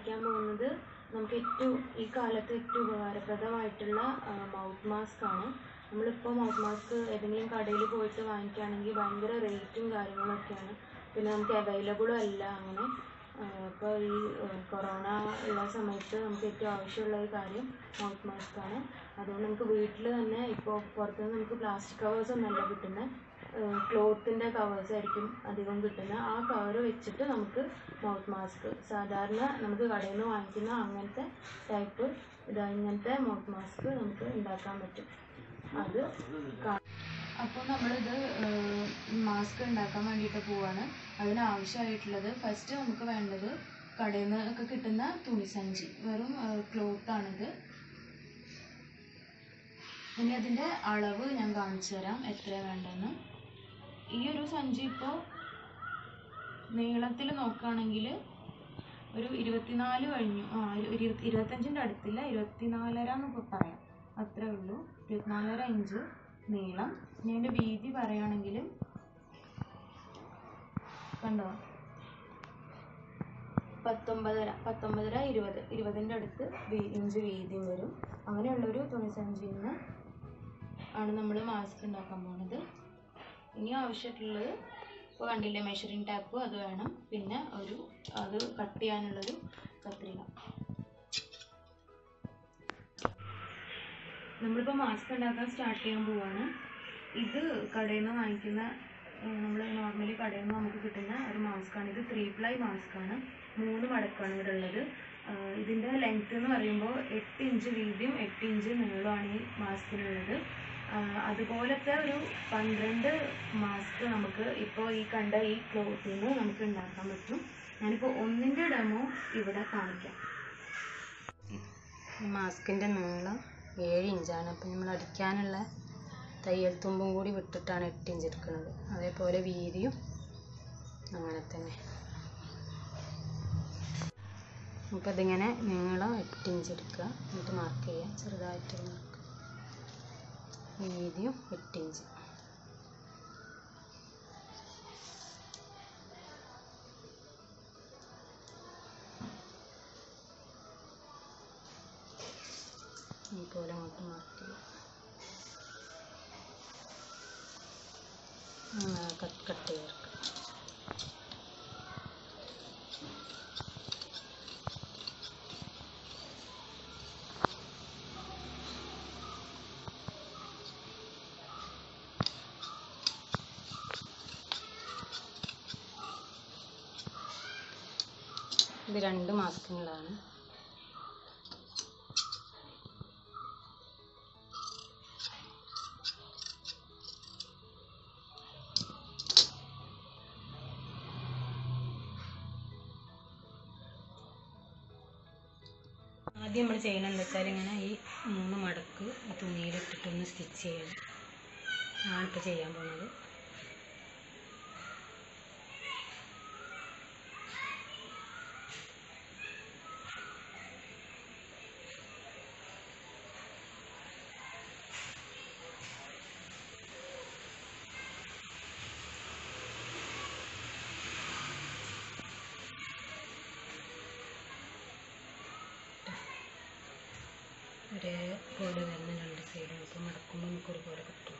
കാണിക്കാൻ പോകുന്നത് നമുക്ക് ഏറ്റവും ഈ കാലത്ത് ഏറ്റവും ഉപകാരപ്രദമായിട്ടുള്ള മൗത്ത് മാസ്ക് ആണ് നമ്മളിപ്പോൾ മൗത്ത് മാസ്ക് ഏതെങ്കിലും കടയിൽ പോയിട്ട് വാങ്ങിക്കുകയാണെങ്കിൽ ഭയങ്കര റേറ്റും കാര്യങ്ങളൊക്കെയാണ് പിന്നെ നമുക്ക് അവൈലബിളും അല്ല അങ്ങനെ ഇപ്പോൾ ഈ കൊറോണ ഉള്ള സമയത്ത് നമുക്ക് ഏറ്റവും ആവശ്യമുള്ള ഒരു കാര്യം മൗത്ത് മാസ്ക് ആണ് അതുകൊണ്ട് നമുക്ക് വീട്ടിൽ തന്നെ ഇപ്പോൾ പുറത്തുനിന്ന് നമുക്ക് പ്ലാസ്റ്റിക് കവേഴ്സ് ഒന്നല്ല കിട്ടുന്നത് ക്ലോത്തിൻ്റെ കവേഴ്സ് ആയിരിക്കും അധികം കിട്ടുന്നത് ആ കവർ വെച്ചിട്ട് നമുക്ക് മൗത്ത് മാസ്ക് സാധാരണ നമുക്ക് കടയിൽ നിന്ന് വാങ്ങിക്കുന്ന അങ്ങനത്തെ ടൈപ്പ് ഇതാ ഇങ്ങനത്തെ മൗത്ത് മാസ്ക് നമുക്ക് ഉണ്ടാക്കാൻ പറ്റും അത് അപ്പോൾ നമ്മളിത് മാസ്ക് ഉണ്ടാക്കാൻ വേണ്ടിയിട്ട് പോവാണ് അതിന് ആവശ്യമായിട്ടുള്ളത് ഫസ്റ്റ് നമുക്ക് വേണ്ടത് കടയിൽ നിന്ന് ഒക്കെ കിട്ടുന്ന തുണിസഞ്ചി വെറും ക്ലോത്താണിത് ഇനി അതിൻ്റെ അളവ് ഞാൻ കാണിച്ചു തരാം എത്രയാണ് വേണ്ടതെന്ന് ഈ ഒരു സഞ്ചി ഇപ്പോൾ നീളത്തിൽ നോക്കുകയാണെങ്കിൽ ഒരു ഇരുപത്തിനാല് കഴിഞ്ഞു ആ ഒരു ഇരു- ഇരുപത്തഞ്ചിൻ്റെ അടുത്തില്ല ഇരുപത്തിനാലര എന്ന് പറയാം അത്രേ ഉള്ളൂ ഇരുപത്തിനാലര ഇഞ്ച് നീളം ഇനി അതിൻ്റെ വീതി പറയുകയാണെങ്കിൽ കണ്ടോ പത്തൊമ്പതര പത്തൊമ്പതര ഇരുപത് ഇരുപതിൻ്റെ അടുത്ത് വീ- ഇഞ്ച് വീതിയും വരും അങ്ങനെയുള്ളൊരു തുണിസഞ്ചിയിൽ നിന്ന് ആണ് നമ്മൾ മാസ്ക് ഉണ്ടാക്കാൻ പോകുന്നത് ഇനി ആവശ്യമായിട്ടുള്ളത് ഇപ്പോൾ കണ്ടില്ലേ മെഷറിംഗ് ടാപ്പ് അത് വേണം പിന്നെ ഒരു അത് കട്ട് ചെയ്യാനുള്ളൊരു കത്രിക നമ്മളിപ്പോൾ മാസ്ക് ഉണ്ടാക്കാൻ സ്റ്റാർട്ട് ചെയ്യാൻ പോവാണ് ഇത് കടയിൽ നിന്ന് വാങ്ങിക്കുന്ന നമ്മൾ നോർമലി കടയിൽ നിന്ന് നമുക്ക് കിട്ടുന്ന ഒരു മാസ്കാണ് ഇത് ത്രീ പ്ലൈ മാസ്കാണ് മൂന്ന് മടക്കാണ് ഇവിടെ ഉള്ളത് ആഹ് ഇതിൻ്റെ ലെങ്ത് എന്ന് പറയുമ്പോൾ എട്ട് ഇഞ്ച് വീതിയും എട്ട് ഇഞ്ച് നീളമാണ് ഈ മാസ്കിനുള്ളത് ആഹ് അതുപോലത്തെ ഒരു പന്ത്രണ്ട് മാസ്ക് നമുക്ക് ഇപ്പോൾ ഈ കണ്ട ഈ ക്ലോത്തിൽ നിന്ന് നമുക്ക് ഉണ്ടാക്കാൻ പറ്റും ഞാനിപ്പോൾ ഒന്നിൻ്റെ ഡെമോ ഇവിടെ കാണിക്കാം ഈ മാസ്കിൻ്റെ നീളം ഏഴ് ഇഞ്ചാണ് അപ്പം നമ്മൾ അടിക്കാനുള്ള തയ്യൽ തുമ്പും കൂടി വിട്ടിട്ടാണ് എട്ട് ഇഞ്ച് എടുക്കുന്നത് അതേപോലെ വീതിയും അങ്ങനെ തന്നെ അപ്പോൾ ഇതിങ്ങനെ നീളം എട്ട് ഇഞ്ച് എടുക്കുക എന്നിട്ട് മാർക്ക് ചെയ്യുക ചെറുതായിട്ട് മാർക്ക് വീതിയും എട്ട് ഇഞ്ച് ഇതുപോലെ അങ്ങോട്ട് മാർക്ക് ചെയ്യുക അങ്ങനെ കട്ട് കട്ട് ചെയ്തെടുക്കുക ഇത് രണ്ട് മാസ്കിനുള്ളതാണ് ആദ്യം നമ്മൾ ചെയ്യണം എന്താ വെച്ചാൽ ഇങ്ങനെ ഈ മൂന്ന് മടക്ക് ഈ തുണിയിലിട്ടിട്ടൊന്ന് സ്റ്റിച്ച് ചെയ്യണം ആണ് ഇപ്പോൾ ചെയ്യാൻ പോകുന്നത് ഒരേപോലെ വരുന്ന രണ്ട് സൈഡും അപ്പോൾ മടക്കുമ്പോൾ നമുക്ക് ഒരുപോലെ കിട്ടും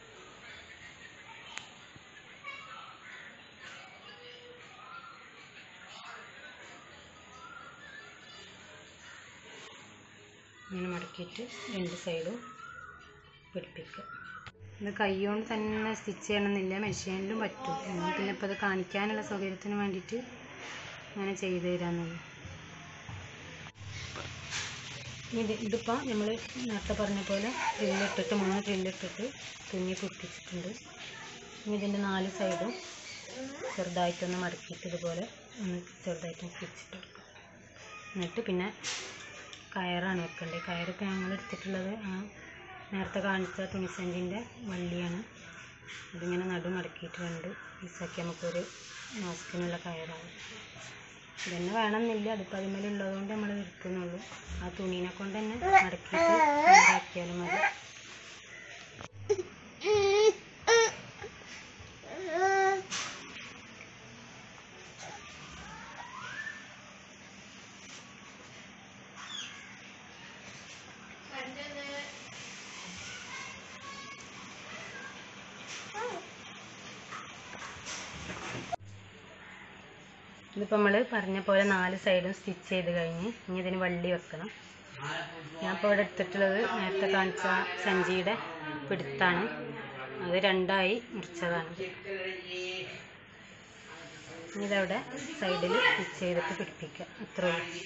ഇങ്ങനെ മടക്കിയിട്ട് രണ്ട് സൈഡും പിടിപ്പിക്കുക ഇത് കൈകൊണ്ട് തന്നെ സ്റ്റിച്ച് ചെയ്യണമെന്നില്ല മെഷീനിലും പറ്റും എന്നാൽ പിന്നെ ഇപ്പോൾ ഇത് കാണിക്കാനുള്ള സൗകര്യത്തിന് വേണ്ടിയിട്ട് അങ്ങനെ ചെയ്ത് തരാമെന്നുള്ളൂ ഇത് ഇതിപ്പോൾ നമ്മൾ നേരത്തെ പറഞ്ഞ പോലെ ഡ്രില്ലിട്ടിട്ട് മൂന്ന് ഡ്രില്ലിട്ടിട്ട് തുന്നി പൊട്ടിച്ചിട്ടുണ്ട് ഇനി ഇതിൻ്റെ നാല് സൈഡും ചെറുതായിട്ടൊന്ന് മടക്കിയിട്ട് ഇതുപോലെ ഒന്ന് ചെറുതായിട്ടൊന്ന് സ്റ്റിച്ചിട്ട് കൊടുക്കുക എന്നിട്ട് പിന്നെ കയറാണ് വെക്കേണ്ടത് കയറിപ്പോൾ ഞങ്ങൾ എടുത്തിട്ടുള്ളത് ആ നേരത്തെ കാണിച്ച തുണിസഞ്ചിൻ്റെ വള്ളിയാണ് അതിങ്ങനെ നടു മടക്കിയിട്ട് രണ്ട് പീസാക്കി നമുക്കൊരു മാസ്കിനുള്ള കയറാണ് ഇതന്നെ വേണമെന്നില്ല അതിപ്പോൾ അതിന്മേൽ ഉള്ളതുകൊണ്ട് നമ്മൾ എടുക്കുന്നുള്ളൂ ആ തുണീനെ കൊണ്ട് തന്നെ മടക്കിയിട്ട് ഉണ്ടാക്കിയാലും മതി ഇതിപ്പോൾ നമ്മൾ പറഞ്ഞ പോലെ നാല് സൈഡും സ്റ്റിച്ച് ചെയ്ത് കഴിഞ്ഞ് ഇനി ഇതിന് വള്ളി വെക്കണം ഞാൻ ഇപ്പോൾ ഇവിടെ എടുത്തിട്ടുള്ളത് നേരത്തെ കാണിച്ച സഞ്ചിയുടെ പിടുത്താണ് അത് രണ്ടായി മുറിച്ചതാണ് ഇനി ഇതവിടെ സൈഡിൽ സ്റ്റിച്ച് ചെയ്തിട്ട് പിടിപ്പിക്കുക അത്രേ ഉള്ളൂ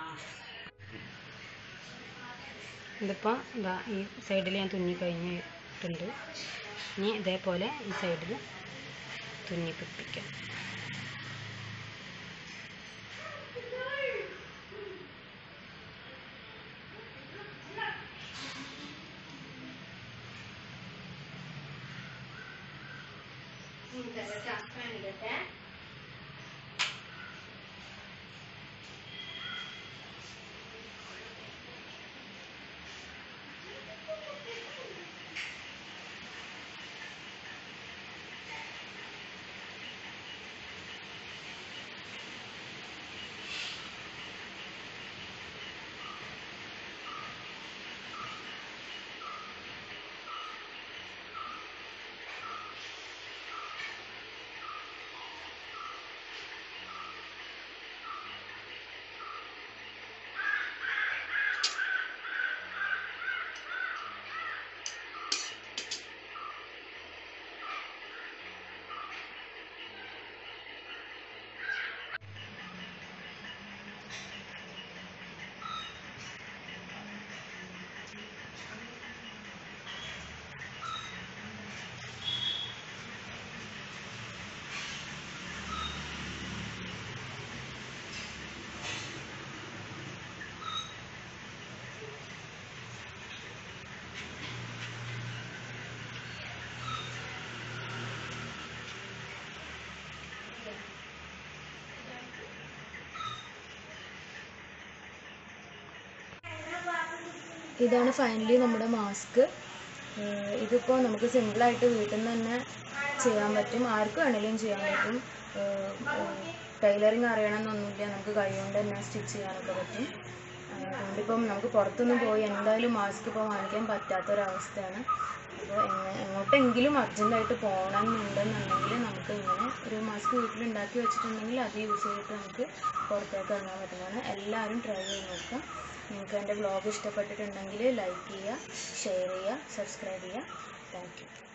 ഇതിപ്പോൾ ഇതാ ഈ സൈഡിൽ ഞാൻ തുന്നി കഴിഞ്ഞിട്ടുണ്ട് ഇനി ഇതേപോലെ ഈ സൈഡിൽ തുന്നി പിടിപ്പിക്കാം ഇതാണ് ഫൈനലി നമ്മുടെ മാസ്ക് ഇതിപ്പോൾ നമുക്ക് സിമ്പിളായിട്ട് വീട്ടിൽ നിന്ന് തന്നെ ചെയ്യാൻ പറ്റും ആർക്ക് വേണമെങ്കിലും ചെയ്യാൻ പറ്റും ടൈലറിങ് അറിയണമെന്നൊന്നുമില്ല നമുക്ക് കൈകൊണ്ട് തന്നെ സ്റ്റിച്ച് ചെയ്യാനൊക്കെ പറ്റും ഏഹ് അതുകൊണ്ടിപ്പം നമുക്ക് പുറത്തൊന്നും പോയി എന്തായാലും മാസ്ക് ഇപ്പോൾ വാങ്ങിക്കാൻ പറ്റാത്തൊരവസ്ഥയാണ് അപ്പോൾ എങ്ങ എങ്ങോട്ടെങ്കിലും അർജൻറ്റായിട്ട് പോകണം എന്നുണ്ടെന്നുണ്ടെങ്കിൽ നമുക്ക് ഇങ്ങനെ ഒരു മാസ്ക് വീട്ടിൽ ഉണ്ടാക്കി വെച്ചിട്ടുണ്ടെങ്കിൽ അത് യൂസ് ചെയ്തിട്ട് നമുക്ക് പുറത്തേക്ക് ഇറങ്ങാൻ പറ്റുന്നതാണ് എല്ലാവരും ട്രൈ ചെയ്ത് നോക്കാം നിങ്ങൾക്ക് എൻ്റെ വ്ളോഗ് ഇഷ്ടപ്പെട്ടിട്ടുണ്ടെങ്കിൽ ലൈക്ക് ചെയ്യുക ഷെയർ ചെയ്യുക സബ്സ്ക്രൈബ് ചെയ്യുക താങ്ക് യു